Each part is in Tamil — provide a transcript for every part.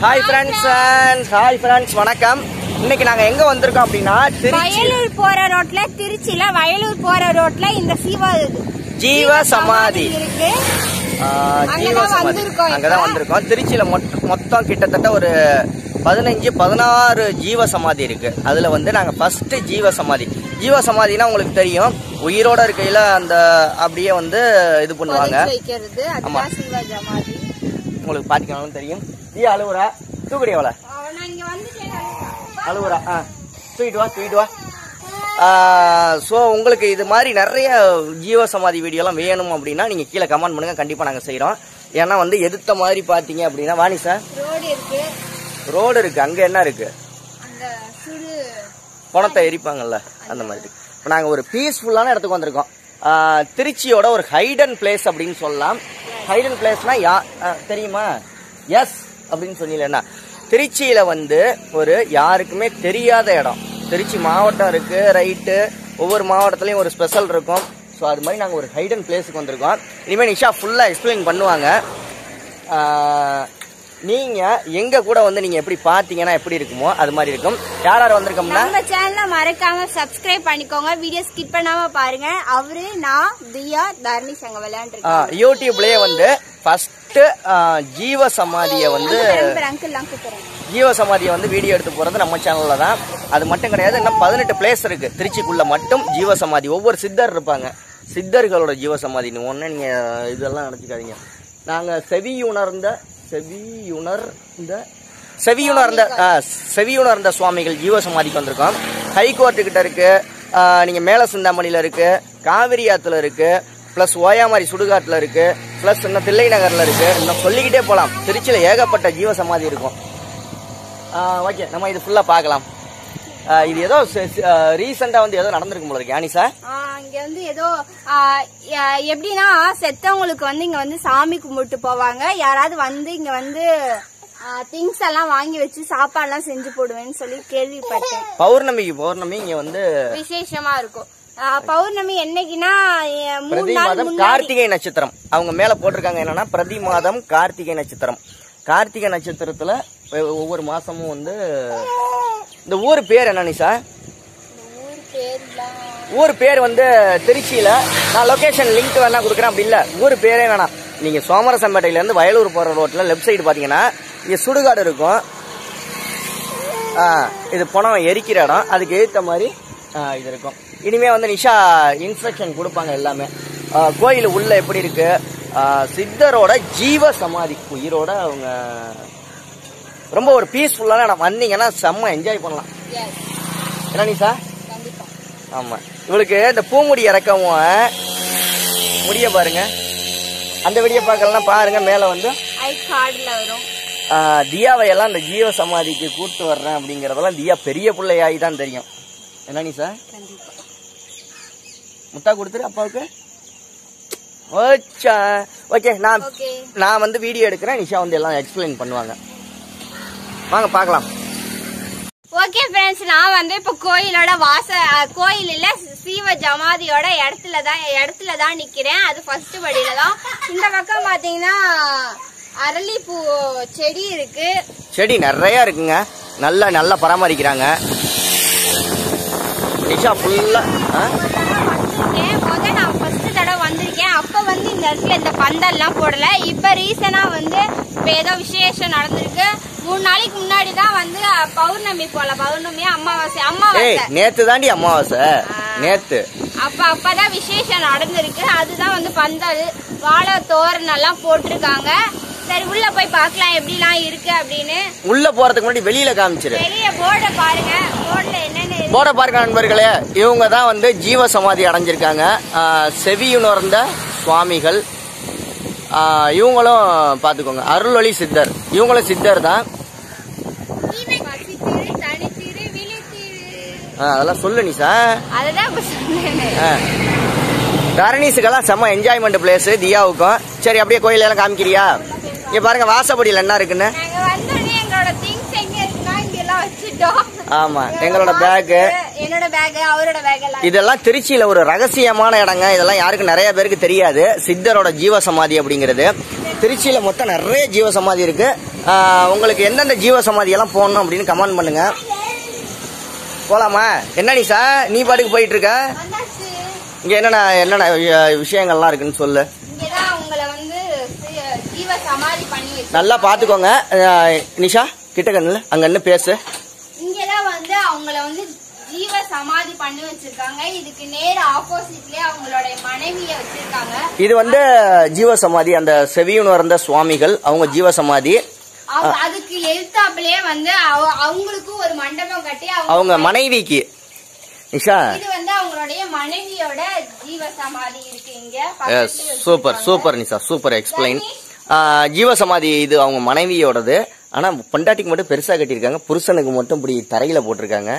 Hi friends and hi friends வணக்கம் இன்னைக்கு நாங்க எங்க வந்திருக்கோம் அப்படின்னா திருச்சி வயலூர் போற ரோட்ல திருச்சியில வயலூர் போற ரோட்ல இந்த சிவ ஜீவ சமாதி இருக்கு ஆ, ஜீவ அங்கதான் சமாதி வந்திருக்கோம் இப்ப. அங்கதான் வந்திருக்கோம் திருச்சியில மொத்த- மொத்தம் கிட்டத்தட்ட ஒரு பதினஞ்சு பதினாறு ஜீவ சமாதி இருக்கு அதுல வந்து நாங்க ஃபர்ஸ்ட் ஜீவ சமாதி ஜீவ சமாதினா உங்களுக்கு தெரியும் உயிரோட இருக்கையில அந்த அப்படியே வந்து இது பண்ணுவாங்க புதைச்சு வைக்கிறது ஆமா. அதுதான் சிவ ஜமாதி உங்களுக்கு பாத்தீங்கன்னாலும் தெரியும் ஈ அழுவுறா தூக்குடி அவளை நான் இங்க வந்துட்டேன் அழுவுறா ஆ தூக்கிட்டு வா தூக்கிட்டு வா ஸோ உங்களுக்கு இது மாதிரி நிறைய ஜீவ சமாதி வீடியோலாம் வேணும் அப்படின்னா நீங்கள் கீழே கமெண்ட் பண்ணுங்கள் கண்டிப்பாக நாங்கள் செய்கிறோம் ஏன்னா வந்து எதிர்த்த மாதிரி பார்த்தீங்க அப்படின்னா வாணி சார் ரோடு இருக்கு ரோடு இருக்குது அங்கே என்ன இருக்குது அந்த சுடு பணத்தை எரிப்பாங்கல்ல அந்த மாதிரி இப்போ நாங்கள் ஒரு பீஸ்ஃபுல்லான இடத்துக்கு வந்திருக்கோம் ஆ, திருச்சியோட ஒரு ஹைடன் பிளேஸ் அப்படின்னு சொல்லலாம் ஹைடன் பிளேஸ்னா யா ஆ, தெரியுமா எஸ் அப்படின்னு சொன்னீங்கன்னா திருச்சியில் வந்து ஒரு யாருக்குமே தெரியாத இடம் திருச்சி மாவட்டம் இருக்கு ரைட்டு ஒவ்வொரு மாவட்டத்துலேயும் ஒரு ஸ்பெஷல் இருக்கும் ஸோ அது மாதிரி நாங்கள் ஒரு ஹைடன் பிளேஸுக்கு வந்திருக்கோம் இனிமேல் நிஷா ஃபுல்லாக எக்ஸ்பிளைன் பண்ணுவாங்க ஆஹ், நீங்க எங்க கூட வந்து நீங்க எப்படி பாத்தீங்கன்னா எப்படி இருக்குமோ அது மாதிரி இருக்கும் யார் யார் வந்திருக்கோம்னா நம்ம சேனலை மறக்காம சப்ஸ்கிரைப் பண்ணிக்கோங்க வீடியோ ஸ்கிப் பண்ணாம பாருங்க அவரு நான் தியா தர்னிஷ் அங்க விளையாண்டுருக்கோம் ஆஹ், யூடியூப்லயே வந்து ஃபர்ஸ்ட் ஜீவ சமாதியை வந்து அங்கிள் எல்லாம் கூப்பிடுறேன் ஜீவ சமாதியை வந்து வீடியோ எடுத்து போறது நம்ம சேனல்ல தான் அது மட்டும் கிடையாது இன்னும் பதினெட்டு பிளேஸ் இருக்கு திருச்சிக்குள்ள மட்டும் ஜீவ சமாதி ஒவ்வொரு சித்தர் இருப்பாங்க சித்தர்களோட ஜீவ சமாதின்னு ஒண்ணு நீங்க இதெல்லாம் நினைச்சுக்காதீங்க நாங்க செவியுணர்ந்த செவியுணர்ந்த செவியுணர்ந்த ஆ, செவியுணர்ந்த சுவாமிகள் ஜீவ சமாதிக்கு வந்திருக்கோம் ஹைகோர்ட்டு கிட்ட இருக்கு ஆ, நீங்க மேல சிந்தாமணியில இருக்கு காவிரி ஆத்துல இருக்கு பிளஸ் ஓயாமாரி சுடுகாட்டுல இருக்கு பிளஸ் இன்னும் தில்லை நகர்ல இருக்கு இன்னும் சொல்லிக்கிட்டே போலாம் திருச்சியில ஏகப்பட்ட ஜீவ சமாதி இருக்கும் ஓகே நம்ம இது ஃபுல்லா பார்க்கலாம் ஆ, இது ஏதோ ரீசெண்டா வந்து ஏதோ நடந்திருக்கும் போல இருக்கு ஆனிசா ஆஹ் இங்க வந்து ஏதோ ஆஹ் எ- எப்படின்னா செத்தவங்களுக்கு வந்து இங்க வந்து சாமி கும்பிட்டு போவாங்க யாராவது வந்து இங்க வந்து திங்ஸ் எல்லாம் வாங்கி வச்சு சாப்பாடுலாம் செஞ்சு போடுவேன்னு சொல்லி கேள்விப்பட்டேன் பௌர்ணமிக்கு பௌர்ணமி இங்க வந்து விசேஷமா இருக்கும் ஆஹ் பௌர்ணமி என்னைக்குன்னா எ- மூணு பிரதி நாள் மாதம் முன்னாடி கார்த்திகை நட்சத்திரம் அவங்க மேல போட்டிருக்காங்க என்னன்னா பிரதி மாதம் கார்த்திகை நட்சத்திரம் கார்த்திகை நட்சத்திரத்துல ஒ- ஒவ்வொரு மாசமும் வந்து இந்த ஊர் பேர் என்ன நிஷா ஊர் பேர்லாம் ஊர் பேர் வந்து திருச்சியில நான் லொகேஷன் லிங்க் வேணா கொடுக்குறேன் அப்படி இல்ல ஊர் பேரே வேணாம் நீங்க சோமரசம்பேட்டையில இருந்து வயலூர் போற ரோட்ல லெஃப்ட் சைடு பாத்தீங்கன்னா இங்க சுடுகாடு இருக்கும் ஆ, இது பணம் எரிக்கிற இடம் அதுக்கு ஏத்த மாதிரி ஆ, இது இருக்கும் இனிமே வந்து நிஷா இன்ஸ்ட்ரக்ஷன் கொடுப்பாங்க எல்லாமே ஆ, கோயில் உள்ள எப்படி இருக்கு ஆ, சித்தரோட ஜீவ சமாதி உயிரோட அவங்க ரொம்ப ஒரு பீஸ்ஃபுல்லான இடம் வந்தீங்கன்னா செம்ம என்ஜாய் பண்ணலாம் எஸ் என்ன நிஷா கண்டிப்பா ஆமா இவளுக்கு இந்த பூமுடி இறக்கவும் முடிய பாருங்க அந்த வீடியோ பார்க்கலாம் பாருங்க மேல வந்து ஐ கார்டுல வரும் ஆஹ், தியாவை எல்லாம் இந்த ஜீவ சமாதிக்கு கூட்டு வர்றேன் அப்படிங்கறதெல்லாம் தியா பெரிய பிள்ளையாகி தான் தெரியும் என்ன நீ சார் கண்டிப்பா முத்தா கொடுத்துரு அப்பாவுக்கு ஓச்சா ஓகே நான் ஓகே நான் வந்து வீடியோ எடுக்கிறேன் நிஷா வந்து எல்லாம் எக்ஸ்பிளைன் பண்ணுவாங்க வாங்க பார்க்கலாம் ஓகே ஃப்ரெண்ட்ஸ் நான் வந்து இப்போ கோயிலோட வாச அஹ், கோயில் இல்ல சீவ ஜமாதியோட இடத்துல தான் இடத்துல தான் நிக்கிறேன் அது ஃபர்ஸ்ட் படியில தான் இந்த பக்கம் பாத்தீங்கன்னா அரளிப்பூ செடி இருக்கு செடி நிறைய இருக்குங்க நல்லா நல்லா பராமரிக்கிறாங்க நிஷா ஃபுல்லா வந்திருக்கேன் முத நான் ஃபர்ஸ்ட் தடவை வந்திருக்கேன் அப்ப வந்து இந்த இடத்துல இந்த பந்தல்லாம் போடல இப்ப ரீசனா வந்து இப்ப ஏதோ விசேஷம் நடந்திருக்கு மூணு நாளைக்கு முன்னாடி தான் வந்து அஹ், பௌர்ணமி போல பௌர்ணமி அமாவாசை ஏய் அமாவாசை நேத்து தாண்டி அமாவாசை நேத்து அப்ப அப்பதான் விசேஷம் நடந்திருக்கு அதுதான் வந்து பந்தல் வாழை தோரணம் எல்லாம் போட்டிருக்காங்க சரி உள்ள போய் பார்க்கலாம் எப்படிலாம் இருக்கு அப்படின்னு உள்ள போறதுக்கு முன்னாடி வெளியில காமிச்சிரு வெளிய போர்டை பாருங்க போர்டுல என்னென்ன இருக்கு போட பாருங்க நண்பர்களே இவங்க தான் வந்து ஜீவ சமாதி அடைஞ்சிருக்காங்க ஆஹ் செவியுணர்ந்த சுவாமிகள் ஆஹ் இவங்களும் பார்த்துக்கோங்க அருள்வழி சித்தர் இவங்களும் சித்தர் தான் பசித்திரு, தனித்திரு, விழித்திரு. ஆஹ் அதெல்லாம் சொல்லு நீ சார் அதுதான் இப்ப சொன்னேன் தரணிஸுக்கெல்லாம் செம்ம என்ஜாய்மெண்ட் பிளேஸ் தியாவுக்கும் சரி அப்படியே கோயிலெல்லாம் காமிக்கிறியா இங்க பாருங்க வாசப்படியில் என்ன இருக்குன்னு நாங்க வந்தோடனே எங்களோட திங்ஸ் எங்க இருக்குன்னா இங்க எல்லாம் வச்சுட்டோம் ஆமா எங்களோட பேக்கு என்னோட பேக் அவரோட பேக் எல்லாம் இதெல்லாம் திருச்சியில ஒரு ரகசியமான இடங்க இதெல்லாம் யாருக்கும் நிறைய பேருக்கு தெரியாது சித்தரோட ஜீவ சமாதி அப்படிங்கிறது திருச்சியில மொத்தம் நிறைய ஜீவ சமாதி இருக்கு ஆஹ் உங்களுக்கு எந்தெந்த ஜீவ சமாதி எல்லாம் போகணும் அப்படின்னு கமெண்ட் பண்ணுங்க போலாமா என்ன நீ சார் நீ பாட்டுக்கு போயிட்டு இருக்க வந்தாச்சு இங்க என்னென்ன என்னென்ன வி- விஷயங்கள்லாம் இருக்குன்னு சொல்லு இங்கதான் உங்களை வந்து சி- ஜீவ சமாதி பண்ணி வச்சு நல்லா பாத்துக்கோங்க ஆஹ் நிஷா கிட்ட கண்ணுல அங்க என்ன பேசு இங்கதான் வந்து அவங்கள வந்து ஜீவ சமாதி பண்ணி வச்சிருக்காங்க இதுக்கு நேர் ஆப்போசிட்லயே அவங்களோட மனைவிய வச்சிருக்காங்க இது வந்து ஜீவ சமாதி அந்த செவியுணர்ந்த சுவாமிகள் அவங்க ஜீவ சமாதி அவங்க அதுக்கு எதிர்த்தாப்புலயே வந்து அவ- அவங்களுக்கும் ஒரு மண்டபம் கட்டி அவங்க மனைவிக்கு நிஷா இது வந்து அவங்களுடைய மனைவியோட ஜீவ சமாதி இருக்கு இங்க Yes, பக்கத்துலயே சூப்பர் வச்சிருக்காங்க. சூப்பர் நிஷா சூப்பர் எக்ஸ்பிளைன் ஜீவ சமாதி இது அவங்க மனைவியோடது ஆனா பொண்டாட்டிக்கு மட்டும் பெருசா கட்டியிருக்காங்க புருஷனுக்கு மட்டும் இப்படி தரையில போட்டிருக்காங்க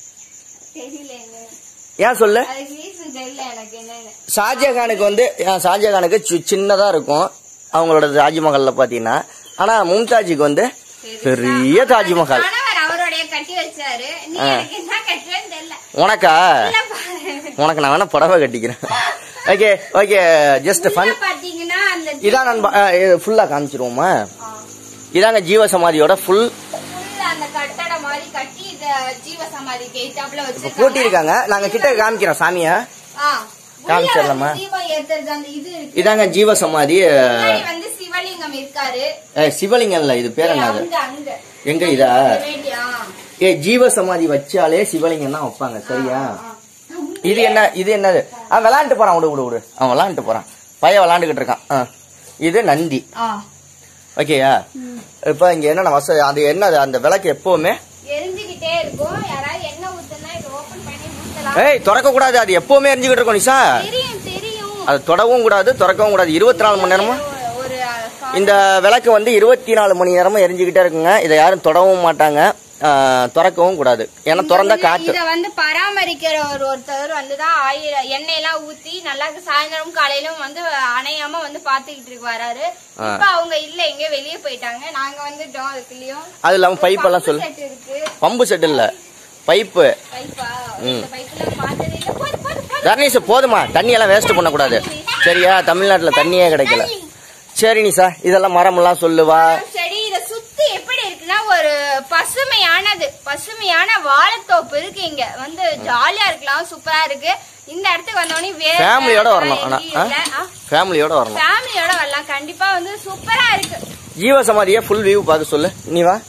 தெரியல என்னன்னு. ஏன் சொல்லு அதுக்கு reason தெரியல எனக்கு என்னன்னு ஷாஜகானுக்கு வந்து ஆ, ஷாஜகானுக்கு சி- சின்னதா இருக்கும் அவங்களோட தாஜ்மஹால்ல பாத்தீங்கன்னா ஆனா மும்தாஜுக்கு வந்து பெரிய தாஜ்மஹால் கணவர் அவருடைய கட்டி வச்சாரு நீ எனக்கு என்ன கட்டுவேன்னு தெரியல உனக்கா இல்ல பாரு. உனக்கு நான் வேணா புடவை கட்டிக்கிறேன் ஓகே ஓகே ஜஸ்ட் ஃபன் உள்ள பாத்தீங்கன்னா அந்த இதான் நண்பா ஃபுல்லா காமிச்சிருவோமா இதாங்க ஜீவ சமாதியோட ஃபுல் full அந்த கட்டடம் மாதிரி கட்டி இத ஜீவ சமாதி கேட்டாப்ல வச்சிருக்காங்க கூட்டியிருக்காங்க நாங்க கிட்ட காமிக்கிறோம் சாமிய ஆ. உள்ள காமிச்சிடலாமா? வந்து தீபம் ஏத்துறது அந்த இது இருக்கு இதாங்க ஜீவ சமாதி முன்னாடி வந்து சிவலிங்கம் இருக்காரு அஹ், சிவலிங்கம் இல்ல இது பேர் என்னது அங்க அங்க எங்க இதா வேண்டியா ஏ ஜீவ சமாதி வச்சாலே சிவலிங்கம் தான் வைப்பாங்க சரியா இது என்ன இது என்னது அவன் விளாண்டுட்டு போறான் விடு விடு விடு அவன் விளாண்டுட்டு போறான் பையன் விளாண்டுகிட்டு இருக்கான் ஆ. இது நந்தி ஆ. ஓகேயா இப்ப இங்க என்னென்ன வசதி அது என்னது அந்த விளக்கு எப்பவுமே எரிஞ்சுக்கிட்டே இருக்கும் யாராவது எண்ணெய் ஊத்துனா இதை ஓபன் பண்ணி ஊத்தலாம் ஏய் திறக்க கூடாது அது எப்பவுமே எரிஞ்சுக்கிட்டு இருக்கும் நிஷா தெரியும் தெரியும் அது தொடவும் கூடாது திறக்கவும் கூடாது இருபத்தி நாலு மணி நேரமும் ஒரு- ஒரு அஹ், இந்த விளக்கு வந்து இருபத்தி நாலு மணி நேரமும் எரிஞ்சுக்கிட்டே இருக்குங்க இதை யாரும் தொடவும் மாட்டாங்க ஆ, திறக்கவும் கூடாது ஏன்னா திறந்தா காற்று இத வந்து பராமரிக்கிற ஒரு ஒருத்தர் வந்துதான் ஆயிரம் எண்ணெய் எல்லாம் ஊத்தி நல்லா சாயந்தரம் காலையிலும் வந்து அணையாம வந்து பாத்துக்கிட்டு இருக்கு வராரு இப்ப அவங்க இல்ல எங்க வெளியே போயிட்டாங்க நாங்க வந்துட்டோம் அதுக்குள்ளயும் அது இல்லாம பைப் எல்லாம் சொல்லு செட் இருக்கு பம்பு செட் இல்ல பைப்பு பைப்பா இந்த பைப்ல பார்த்ததே இல்ல போது போது போது தர்ணீஸ் போதுமா தண்ணி எல்லாம் வேஸ்ட் பண்ணக்கூடாது சரியா தமிழ்நாட்டுல தண்ணியே கிடைக்கல சரி நிஷா இதெல்லாம் மரம் எல்லாம் சொல்லுவா சரி இத சுத்தி எப்படி இருக்குன்னா ஒரு பசுமையானது பசுமையான வாழைத்தோப்பு இருக்கு இங்க வந்து ஜாலியா இருக்கலாம் சூப்பரா இருக்கு இந்த இடத்துக்கு வந்தோடனே வேற ஃபேமிலியோட வரணும் ஆனா ஃபேமிலியோட வரணும் ஃபேமிலியோட வரலாம் கண்டிப்பா வந்து சூப்பரா இருக்கு ஜீவ சமாதியை ஃபுல் வியூ பார்க்க சொல்லு நீ வா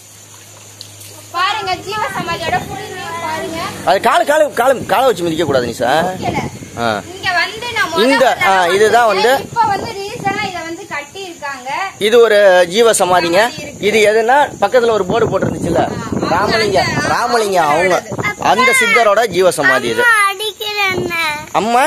பாருங்க ஜீவ சமாதியோட ஃபுல் வியூ பாருங்க அது காலு காலு காலு காலை வச்சு மிதிக்க கூடாது நிஷா கீழே. ஆ. இங்க வந்து நான் இந்த, ஆ, இதுதான் வந்து- இப்ப வந்து ரீசனா இத வந்து கட்டி இருக்காங்க இது ஒரு ஜீவ சமாதிங்க இது எதுனா பக்கத்துல ஒரு போர்டு போட்டிருந்துச்சுல ராமலிங்க ராமலிங்க அவங்க அந்த சித்தரோட ஜீவ சமாதி இது அம்மா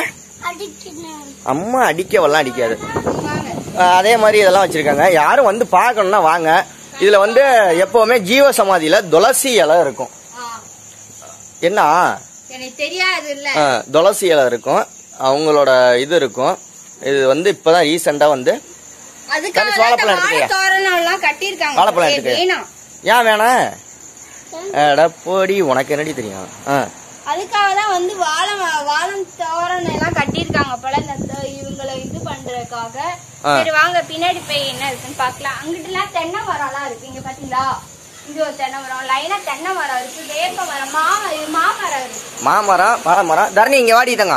அம்மா அடிக்கவெல்லாம் அடிக்காது அஹ் அதே மாதிரி இதெல்லாம் வச்சிருக்காங்க யாரும் வந்து பார்க்கணும்னா வாங்க இதுல வந்து எப்பவுமே ஜீவ சமாதியில துளசி இலை இருக்கும் ஆ, என்ன எனக்கு தெரியாது இல்ல அஹ், துளசி இலை இருக்கும் அவங்களோட இது இருக்கும் இது வந்து இப்பதான் ரீசெண்டா வந்து அதுக்காக கடைசி தான் வாழைப்பழம் இந்த எடுத்துக்கயா? வாழைத்தோரணம் எல்லாம் கட்டியிருக்காங்க வாழைப்பழம் ஏய், எடுத்துக்க. வேணாம் ஏன் வேணாம் அட போடி உனக்கு என்னடி தெரியும் ஆ. அதுக்காக தான் வந்து வாழை வாழம் தோரணம் எல்லாம் கட்டியிருக்காங்க போல இந்த த- இவங்களை இது பண்றதுக்காக ஆ. சரி வாங்க பின்னாடி போய் என்ன இருக்குன்னு பாக்கலாம் அங்கிட்டுலாம் தென்னை மரம்லாம் இருக்கு இங்க பாத்தீங்களா இது ஒரு தென்னை மரம் லைனா தென்னை மரம் இருக்கு வேப்ப மரம் மாம இது மாமரம் இருக்கு மாமரம் வாழைமரம் தரணி இங்க வாடி தங்க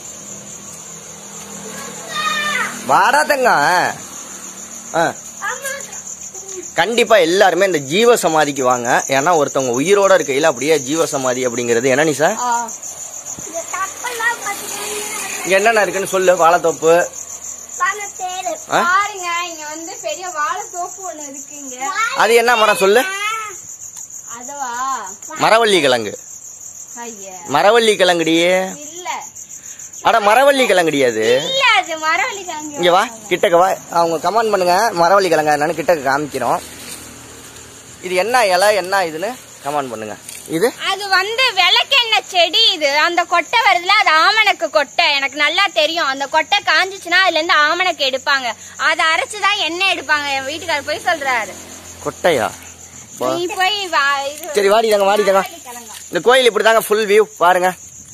வாடா தங்க ஆ. கண்டிப்பா எல்லாருமே இந்த ஜீவ சமாதிக்கு வாங்க ஏன்னா ஒருத்தவங்க உயிரோட இருக்கையில அப்படியே ஜீவ சமாதி அப்படிங்கிறது என்ன நீ சார் ஆ. இங்க என்னென்ன இருக்குன்னு சொல்லு வாழைத்தோப்பு ஆ? பாருங்க இங்க வந்து பெரிய வாழை தோப்பு ஒண்ணு இருக்கு இங்க அது என்ன மரம் சொல்லு அதுவா மரவள்ளி கிழங்கு ஐயா மரவள்ளி கிழங்குடியே இல்ல அட மரவள்ளி கிழங்குடி அது இல்ல அது மரவள்ளி கிழங்கு இங்க வா கிட்டக்க வா அவங்க கமெண்ட் பண்ணுங்க மரவள்ளி கிழங்கா என்னன்னு கிட்டக்க காமிக்கிறோம் இது என்ன இலை என்ன இதுன்னு கமெண்ட் பண்ணுங்க இது அது வந்து விளக்கெண்ணெய் செடி இது அந்த கொட்டை வருதுல அது ஆமணக்கு கொட்டை எனக்கு நல்லா தெரியும் அந்த கொட்டை காஞ்சிச்சுன்னா அதுல இருந்து ஆமணக்கு எடுப்பாங்க அதை அரைச்சுதான் எண்ணெய் எடுப்பாங்க என் வீட்டுக்காரர் போய் சொல்றாரு கொட்டையா வா. நீ போய் வா- இது- சரி வாடி தங்க வாடி தங்க கிளம்பா. இந்த கோயில் இப்படி தாங்க ஃபுல் வியூ பாருங்க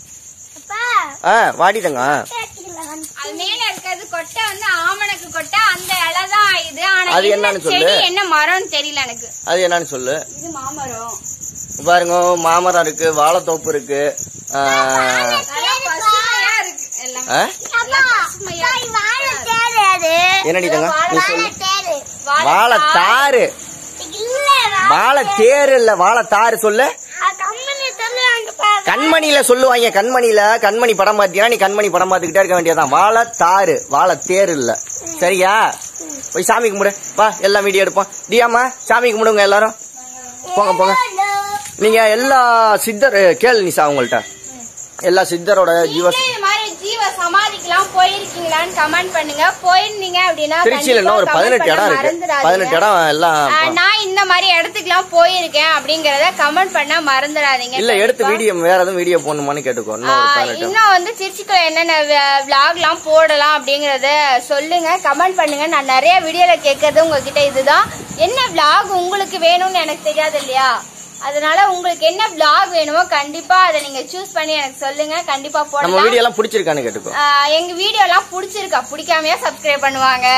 ஆ வாடி தங்க அது மேல இருக்கிறது கொட்டை வந்து ஆமணக்கு கொட்டை அந்த இலை தான் இது ஆனா அது என்ன என்னன்னு சொல்லு. செடி என்ன மரம்னு தெரியல எனக்கு அது என்னன்னு சொல்லு இது மாமரம் பாருங்க மாமரம் இருக்கு வாழைத்தோப்பு இருக்கு ஆ, நல்லா பசுமையா இருக்கு எல்லாம் ஆ? நல்லா பசுமையா இருக்கு. என்னடி தங்க நீ சொல்லு வாழை வாழை தாரு வாழை தேரு இல்ல வாழை தாரு சொல்லு கண்மணியில சொல்லுவாங்க கண்மணியில கண்மணி படம் பாத்தீங்கன்னா நீ கண்மணி படம் பார்த்துக்கிட்டே இருக்க வேண்டியதான் வாழை தாரு வாழை தேர் இல்ல சரியா போய் சாமி கும்பிடு வா எல்லாம் வீடியோ எடுப்போம் தியாமா சாமி கும்பிடுங்க எல்லாரும் போங்க போங்க நீங்க எல்லா சித்தர் கேளு நிசா உங்கள்ட்ட எல்லா சித்தரோட ஜீவ நீங்க இது மாதிரி ஜீவ சமாதிக்கெல்லாம் போயிருக்கீங்களான்னு கமெண்ட் பண்ணுங்க போயிருந்தீங்க அப்படின்னா திருச்சியில இன்னும் ஒரு கண்டிப்பா பதினெட்டு comment இடம் பண்ண இருக்கு மறந்துடாதீங்க. பதினெட்டு இடம் எல்லாம் ஆ, நான் இந்த மாதிரி இடத்துக்குலாம் போயிருக்கேன் அப்படிங்கறத கமெண்ட் பண்ண மறந்துடாதீங்க இல்ல எடுத்து கண்டிப்பா. வீடியோ வேற எதுவும் வீடியோ போடணுமான்னு கேட்டுக்கோ இன்னும் ஒரு ஆ, பதினெட்டு இடம். இன்னும் வந்து திருச்சிக்குள்ள என்னென்ன விளாக்லாம் போடலாம் அப்படிங்கறத சொல்லுங்க கமெண்ட் பண்ணுங்க நான் நிறைய வீடியோல கேட்கறது உங்ககிட்ட இதுதான் என்ன விளாக் உங்களுக்கு வேணும்னு எனக்கு தெரியாது இல்லையா அதனால உங்களுக்கு என்ன விளாக் வேணுமோ கண்டிப்பா அதை நீங்க சூஸ் பண்ணி எனக்கு சொல்லுங்க கண்டிப்பா நம்ம போடலாம் வீடியோ எல்லாம் பிடிச்சிருக்கான்னு கேட்டுக்கோ ஆ, எங்க வீடியோ எல்லாம் பிடிச்சிருக்கா பிடிக்காமையா சப்ஸ்கிரைப் பண்ணுவாங்க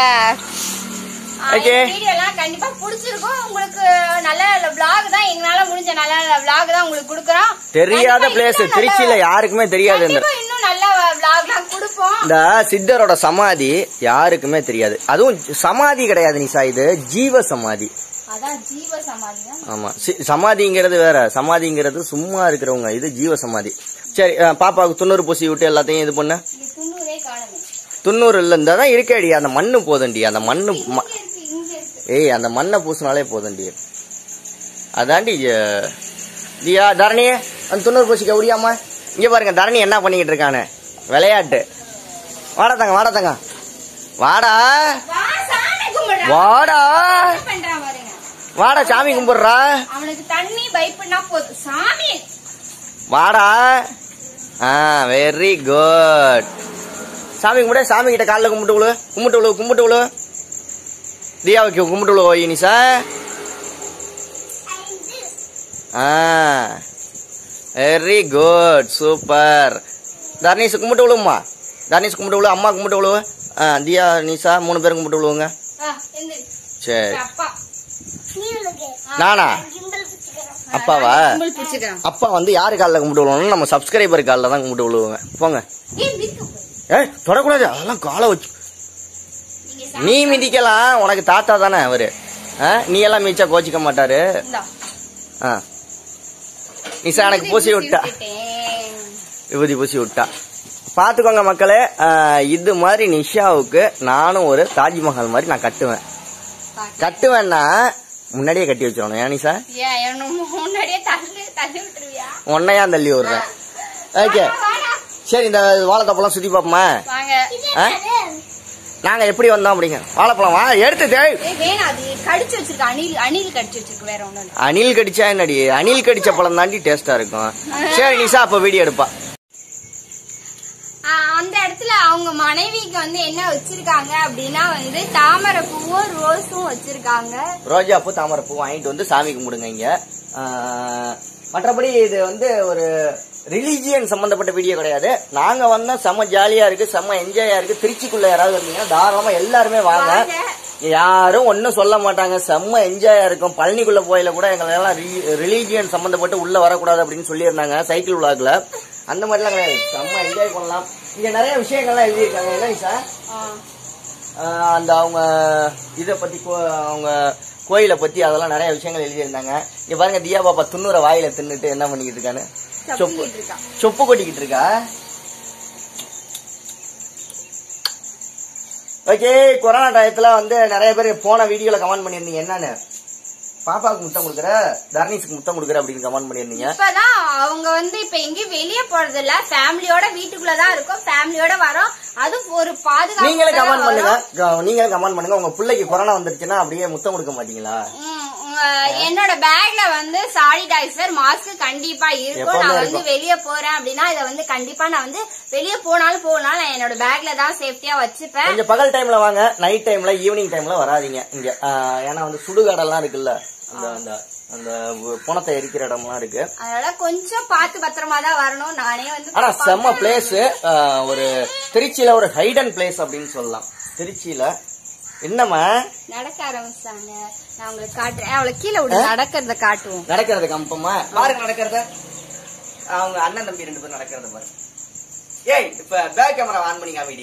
Okay. வீடியோ எல்லாம் கண்டிப்பா பிடிச்சிருக்கும் உங்களுக்கு நல்ல நல்ல vlog தான் எங்களால முடிஞ்ச நல்ல நல்ல vlog தான் உங்களுக்கு கொடுக்குறோம் தெரியாத கண்டிப்பா பிளேஸ் இன்னும் திருச்சியில நல்ல- யாருக்குமே தெரியாது இந்த கண்டிப்பா இன்னும் நல்ல vlog எல்லாம் கொடுப்போம் இந்த சித்தரோட சமாதி யாருக்குமே தெரியாது அதுவும் சமாதி கிடையாது நிசா இது ஜீவ சமாதி அதான் ஜீவ சமாதி தான் ஆமா சி- சமாதிங்கிறது வேற சமாதிங்கிறது சும்மா இருக்கிறவங்க இது ஜீவ சமாதி சரி அஹ், பாப்பாவுக்கு துண்ணூறு பூசி விட்டு எல்லாத்தையும் இது பண்ண இது துண்ணூரே காணுமே துண்ணூறு இல்ல இந்த தான் இருக்கேடி அந்த மண்ணு போதண்டி அந்த மண்ணு ம- இங்க இருக்கு இங்க இருக்கு ஏய் அந்த மண்ணை பூசினாலே போதண்டி அதாண்டி அஹ், தியா தரணி அந்த துண்ணூறு பூசிக்க முடியாமா இங்க பாருங்க தரணி என்ன பண்ணிக்கிட்டு இருக்கானு விளையாட்டு வாடா தங்க வாடா தங்க வாடா வா சாமி கும்பிடுறா வாடா என்ன பண்றான் பாருங்க வாடா சாமி கும்பிடுறா அவனுக்கு தண்ணி பயப்படனா போதும் சாமி வாடா ஆ வெரி குட் சாமி கும்பிட சாமி கிட்ட காலில் கும்பிட்டு விழு கும்பிட்டு விழு கும்பிட்டு விழு தியாவுக்கு கும்பிட்டு விழு ஓய் நிசா ஆ வெரி குட் சூப்பர் தர்ணீஸ் கும்பிட்டு விழுமா தர்ணீஸ் கும்பிட்டு விழு அம்மா கும்பிட்டு விழு ஆ தியா நிசா மூணு பேரும் கும்பிட்டு விழுவுங்க ஆ, எந்திரி. சரி அப்பா நானா அப்பாவா கும்பல் பிடிச்சிக்கிறான் அப்பா வந்து யாரு காலில் கும்பிட்டு விழுவோம் நம்ம சப்ஸ்கிரைபர் காலில் தான் கும்பிட்டு விழுவுங்க போங்க ஏன் மிதிக்க போகுது? ஏய் தொடக்கூடாது அதெல்லாம் காலை வச்சு நீங்க சா- நீ மிதிக்கலாம் உனக்கு தாத்தா தானே அவரு ஆ, நீ எல்லாம் மிச்சா கோச்சிக்க மாட்டாரு இந்தா. ஆ நிசா எனக்கு பூசி விட்டா விட்டுட்டேன். விபூதி பூசி விட்டா பாத்துக்கோங்க மக்களே ஆ, இது மாதிரி நிஷாவுக்கு நானும் ஒரு தாஜ்மஹால் மாதிரி நான் கட்டுவேன் கட்டுவேன்னா முன்னாடியே கட்டி வச்சிடணும் ஏன் நிஷா ஏன் என்ன முன்னாடியே தள்ளி தள்ளி விட்டுருவியா உன்னையா தள்ளி விடுறேன் ஓகே வாடா. சரி இந்த வாழைத்தப்பெல்லாம் சுத்தி பார்ப்போமா வாங்க ஆ? நாங்க எப்படி வந்தோம் அப்படிங்க வாழைப்பழம் வா எடுத்து தேய் ஏய், வேணாம் அது கடிச்சு வச்சிருக்கு அணில் அணில் கடிச்சு வச்சிருக்கு வேற ஒண்ணும் இல்ல அணில் கடிச்சா என்னடி அணில் கடிச்ச பழம் தாண்டி டேஸ்டா இருக்கும் சரி நிஷா அப்ப வீடியோ எடுப்பா ஆ, அந்த இடத்துல அவங்க மனைவிக்கு வந்து என்ன வச்சிருக்காங்க அப்படின்னா வந்து தாமரை பூவும் ரோஸும் வச்சிருக்காங்க ரோஜா பூ தாமரை பூ வாங்கிட்டு வந்து சாமி கும்பிடுங்க இங்க ஆ, மற்றபடி இது வந்து ஒரு ரிலீஜியன் சம்பந்தப்பட்ட வீடியோ கிடையாது நாங்க வந்தா செம்ம ஜாலியா இருக்கு செம்ம என்ஜாயா இருக்கு திருச்சிக்குள்ள யாராவது வந்தீங்கன்னா தாராளமா எல்லாருமே வாங்க வாங்க. யாரும் ஒன்னும் சொல்ல மாட்டாங்க செம்ம என்ஜாயா இருக்கும் பழனிக்குள்ள போயில கூட எங்களை எல்லாம் ரிலீஜியன் சம்பந்தப்பட்டு உள்ள வரக்கூடாது அப்படின்னு சொல்லியிருந்தாங்க சைக்கிள் விழாக்குல அந்த மாதிரிலாம் கிடையாது செம்ம என்ஜாய் பண்ணலாம் இங்க நிறைய விஷயங்கள்லாம் எழுதியிருக்காங்க என்ன சார் ஆ. ஆஹ் அந்த அவங்க இத பத்தி கோ- அவங்க கோயிலை பத்தி அதெல்லாம் நிறைய விஷயங்கள் எழுதியிருந்தாங்க இங்க பாருங்க தியா பாப்பா துண்ணூரை வாயில தின்னுட்டு என்ன பண்ணிக்கிட்டு இருக்கான்னு சொப்பு தப்பிக்கிட்டு இருக்கா சொப்பு கொட்டிக்கிட்டு இருக்கா ஓகே கொரோனா டயத்துல வந்து நிறைய பேர் போன வீடியோல கமெண்ட் பண்ணியிருந்தீங்க என்னன்னு பாப்பாவுக்கு முத்தம் கொடுக்குற தர்ணீஸுக்கு முத்தம் கொடுக்குற அப்படின்னு கமெண்ட் பண்ணியிருந்தீங்க இப்பதான் அவங்க வந்து இப்ப எங்கேயும் வெளியே போறது இல்ல ஃபேமிலியோட வீட்டுக்குள்ளதான் இருக்கோம் ஃபேமிலியோட வரோம் அதுவும் ஒரு பாதுகாப்பு நீங்களும் கமெண்ட் பண்ணுங்க க- நீங்களும் கமெண்ட் பண்ணுங்க உங்க பிள்ளைக்கு கொரோனா வந்துருச்சுன்னா அப்படியே முத்தம் கொடுக்க மாட்டீங்களா ம், உங்க- என்னோட பேக்ல வந்து சானிடைசர் மாஸ்க் கண்டிப்பா இருக்கும் எப்பவுமே நான் வந்து இருக்கும். வெளிய போறேன் அப்படின்னா இதை வந்து கண்டிப்பா நான் வந்து வெளிய போனாலும் போனாலும் நான் என்னோட பேக்ல தான் சேஃப்டியா வச்சுப்பேன் கொஞ்சம் பகல் டைம்ல வாங்க நைட் டைம்ல ஈவினிங் டைம்ல வராதீங்க இங்க ஆஹ் ஏன்னா வந்து சுடுகாடெல்லாம் இருக்குல்ல அந்த அந்த அந்த புணத்தை எரிக்கிற இடம்லாம் இருக்கு அதனால கொஞ்சம் பார்த்து பத்திரமா தான் வரணும் நானே வந்து ஆனா செம்ம பிளேஸ் ஒரு திருச்சியில ஒரு ஹைடன் பிளேஸ் அப்படின்னு சொல்லலாம் திருச்சியில என்னம்மா நடக்க ஆரம்பிச்சாங்க நான் உங்களுக்கு காட்டுறேன் அவளை கீழே விடு நடக்கிறத காட்டுவோம் நடக்கிறது கம்பமா பாருங்க நடக்கிறத அவங்க அண்ணன் தம்பி ரெண்டு பேரும் நடக்கிறத பாருங்க ஏய் இப்ப பேக் கேமரா ஆன் பண்ணி காமிடி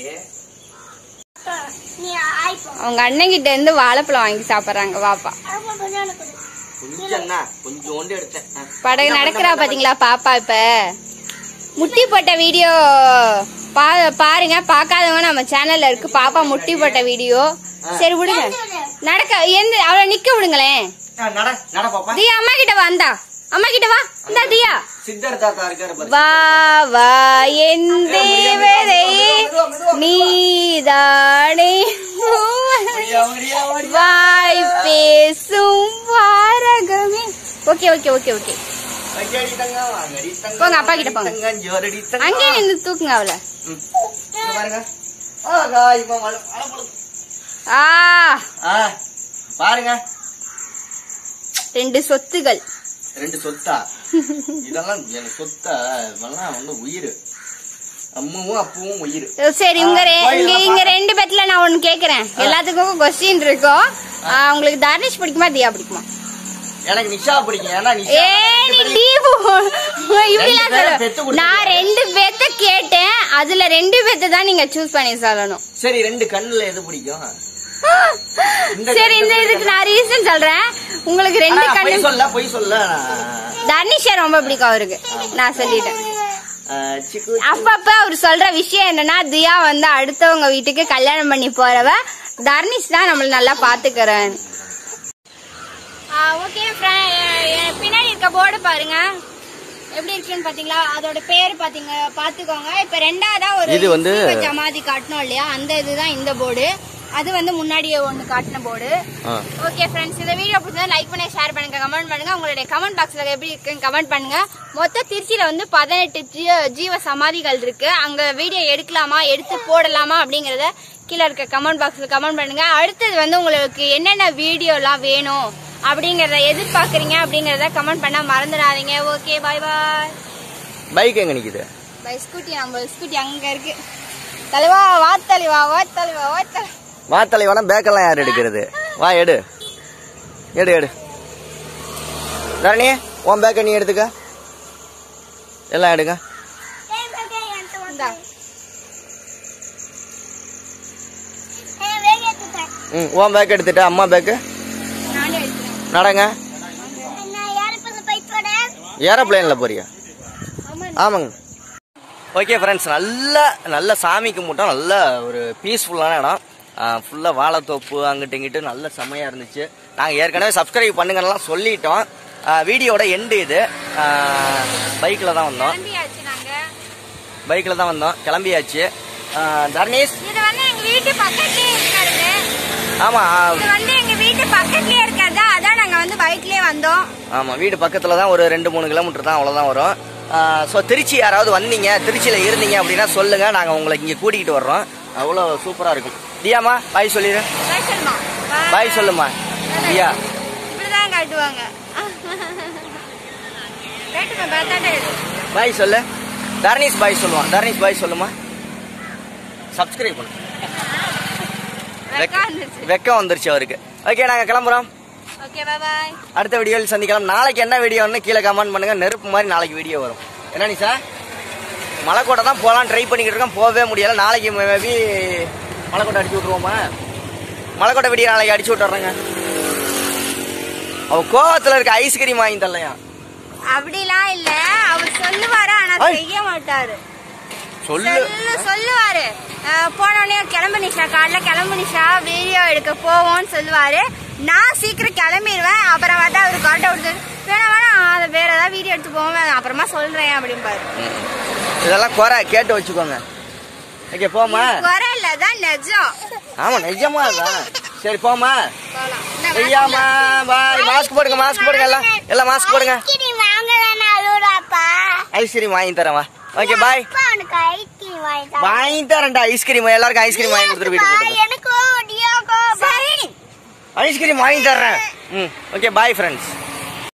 அவங்க அண்ணன் கிட்ட இருந்து வாழைப்பழம் வாங்கி சாப்பிடுறாங்க வாப்பா கொஞ்சம் கொஞ்சோண்டு எடுத்தேன் ஆ. படகு நடக்கிறா பாத்தீங்களா பாப்பா இப்ப முட்டி போட்ட வீடியோ பா பாருங்க பார்க்காதவங்க நம்ம சேனல்ல இருக்கு பாப்பா முட்டி போட்ட வீடியோ சரி விடுங்க நடக்க எந்த அவளை நிக்க விடுங்களேன் ஆ, நட நட பாப்பா தியா அம்மா கிட்ட வந்தா அம்மா கிட்ட வா இந்தா தியா சித்தர் தாத்தா இருக்காரு பாரு வா வா என் தேவதை நீதானே ஓடியா, ஓடியா, ஓடியா. வாய் பேசும் வாரகமே ஓகே ஓகே ஓகே ஓகே அங்கடி தங்கம், அங்கடி தங்கம், போங்க, அப்பா கிட்ட போங்க. தங்கம், ஜோரடி தங்கம். அங்கே நின்று தூக்குங்க அவளை ம். இங்க பாருங்க ஆகா, இப்ப மழை மழை பொழுது. ஆ ஆ, பாருங்க ரெண்டு சொத்துகள் ரெண்டு சொத்தா இதெல்லாம் எனக்கு சொத்தா இதெல்லாம் வந்து உயிர் அம்மாவும் அப்பாவும் உயிர் சரி இங்க ரெ- ஆ, இங்க கோயில்ல இங்க ரெண்டு பேத்துல நான் ஒண்ணு கேக்குறேன் எல்லாத்துக்கும் கொஸ்டின் இருக்கும் ஆ, உங்களுக்கு தர்னிஷ் பிடிக்குமா தியா பிடிக்குமா எனக்கு நிஷா பிடிக்கும் ஏன்னா நிஷா ஏ நீ லீவு இப்படிலாம் பேரை சொல்ல பெத்து கொடுத்துருக்க. நான் ரெண்டு பேத்த கேட்டேன் அதுல ரெண்டு பேத்த தான் நீங்க சூஸ் பண்ணி சொல்லணும் சரி ரெண்டு கண்ணுல எது பிடிக்கும் இந்த சரி இந்த இதுக்கு நான் ரீசன் சொல்றேன் உங்களுக்கு ரெண்டு ஆனா, கண்ணு பொய் சொல்ல பொய் சொல்ல தர்னிஷா ரொம்ப பிடிக்கும் அவருக்கு நான் சொல்லிட்டேன் ஆ, சிக்கு அப்பப்ப அவர் சொல்ற விஷயம் என்னன்னா தியா வந்து அடுத்தவங்க வீட்டுக்கு கல்யாணம் பண்ணி போறவ தர்னிஷ் தான் நம்மள நல்லா பாத்துக்கிறேன் ஓகே பின்னாடி இருக்க போர்டு பாருங்க எப்படி இருக்குன்னு பாத்தீங்களா அதோட பேர் பாத்தீங்க பாத்துக்கோங்க இப்ப ரெண்டாவதா ஒரு இது வந்து- சீவ ஜமாதி காட்டணும் இல்லையா அந்த இதுதான் இந்த போர்டு அது வந்து முன்னாடியே ஒண்ணு காட்டின போர்டு ஆ. ஓகே ஃப்ரெண்ட்ஸ் இந்த வீடியோ பிடிச்சா லைக் பண்ணி ஷேர் பண்ணுங்க கமெண்ட் பண்ணுங்க உங்களுடைய கமெண்ட் பாக்ஸ்ல எப்படி இருக்குன்னு கமெண்ட் பண்ணுங்க மொத்த திருச்சியில வந்து பதினெட்டு ஜீ- ஜீவ சமாதிகள் இருக்கு அங்க வீடியோ எடுக்கலாமா எடுத்து போடலாமா அப்படிங்கறத கீழே இருக்க கமெண்ட் பாக்ஸ்ல கமெண்ட் பண்ணுங்க அடுத்தது வந்து உங்களுக்கு என்னென்ன வீடியோலாம் வேணும் அப்படிங்கறத எதிர்பார்க்கறீங்க அப்படிங்கறத கமெண்ட் பண்ண மறந்துடாதீங்க ஓகே பாய் பாய் பைக் எங்க நிக்குது பை ஸ்கூட்டி நம்ம ஸ்கூட்டி அங்க இருக்கு தலைவா வா தலைவா வா தலைவா வா தலைவா வாத்தலை வேணா பேக்கெல்லாம் யார் எடுக்கிறது வா எடு எடு எடு தரணி உன் பேக்கை நீ எடுத்துக்க எல்லாம் எடுங்க இந்தா. ம் உன் பேக் எடுத்துட்டு அம்மா பேக்கு நானே எடுத்துக்கிறேன் நடங்க ஏரோப்ளேனில் போறியா ஆமாங்க ஓகே ஃப்ரெண்ட்ஸ் நல்ல நல்ல சாமி கும்பிட்டோம் நல்ல ஒரு பீஸ்ஃபுல்லான இடம் ஃபுல்லாக வாழைத்தோப்பு அங்கிட்டு இங்கிட்டு நல்ல செமையாக இருந்துச்சு நாங்கள் ஏற்கனவே சப்ஸ்கிரைப் பண்ணுங்கலாம் சொல்லிட்டோம் வீடியோட எண்டு இது பைக்கில் தான் வந்தோம் கிளம்பியாச்சு நாங்க பைக்கில் தான் வந்தோம் கிளம்பியாச்சு ஆ, தர்ணேஷ் இது வந்து எங்க வீட்டு பக்கத்துலயே இருக்கிறது ஆமாம் இது வந்து எங்க வீட்டு பக்கத்துலயே இருக்கிறது அதான் நாங்க வந்து பைக்லயே வந்தோம் ஆமாம் வீடு பக்கத்தில் தான் ஒரு ரெண்டு மூணு கிலோமீட்டர் தான் அவ்வளோதான் வரும் ஸோ திருச்சி யாராவது வந்தீங்க திருச்சியில் இருந்தீங்க அப்படின்னா சொல்லுங்கள் நாங்கள் உங்களை இங்கே கூட்டிகிட்டு வர்றோம் அவ்வளோ சூப்பராக இருக்கும் தியாமா பாய் சொல்லிடு பாய் சொல்லுமா பாய் சொல்லுமா தியா இப்படிதான் காட்டுவாங்க கேட்டுமா பார்த்தாட்டே பாய் சொல்லு தர்ணீஷ் பாய் சொல்லுவான் தர்ணீஷ் பாய் சொல்லுமா சப்ஸ்கிரைப் பண்ணு வெக்கம் வந்துருச்சு அவருக்கு ஓகே நாங்கள் கிளம்புறோம் ஓகே பாய் பாய் அடுத்த வீடியோவில் சந்திக்கலாம் நாளைக்கு என்ன வீடியோன்னு கீழே கமெண்ட் பண்ணுங்க நெருப்பு மாதிரி நாளைக்கு வீடியோ வரும் என்ன நீ சார் மலைக்கோட்டை தான் போகலாம் ட்ரை பண்ணிக்கிட்டு இருக்கோம் போகவே முடியல நாளைக்கு மேபி மலைக்கோட்டை அடிச்சு விட்ருவோமா மலைக்கோட்டை வீடியோ நாளைக்கு அடிச்சு விட்டுறேங்க அவ கோவத்துல இருக்க ஐஸ்கிரீம் வாங்கி தரலையா அப்படிலாம் இல்ல அவர் சொல்லுவாரு ஆனா ஐ. செய்ய மாட்டாரு சொல்லு சொல்லு சொல்லுவாரு அஹ் போனோடனே கிளம்பு நிஷா காலைல கிளம்பு நிஷா வீடியோ எடுக்க போவோம்னு சொல்லுவாரு நான் சீக்கிரம் கிளம்பிடுவேன் அப்புறம் பார்த்தா அவரு காட்ட விடுது வேணா வேணா அதை வேற ஏதாவது வீடியோ எடுத்து போவேன் அப்புறமா சொல்றேன் அப்படிம்பாரு ம். இதெல்லாம் குறை கேட்டு வச்சுக்கோங்க ஓகே போமா குறை இல்ல தான் நிஜம் ஆமா நிஜமா தான் சரி போமா போலாம். என்ன ஐயாமா பாய் மாஸ்க் போடுங்க மாஸ்க் போடுங்க எல்லாம் எல்லாம் மாஸ்க் போடுங்க ஐஸ்கிரீம் வாங்கலன்னு அழுறாப்பா ஐஸ்கிரீம் வாங்கி தரேன் வா ஓகே பாய் அப்பா உனக்கு ஐஸ்கிரீம் வாங்கி தா. வாங்கி தரேன்டா ஐஸ்கிரீம் எல்லாருக்கும் ஐஸ்கிரீம் வாங்கி கொடுத்துட்டு வீட்டுக்கு போட்டுங்க எனக்கும் டியோக்கோ சரி ஐஸ்கிரீம் வாங்கி தர்றேன் ம் ஓகே பாய் ஃப்ரெண்ட்ஸ்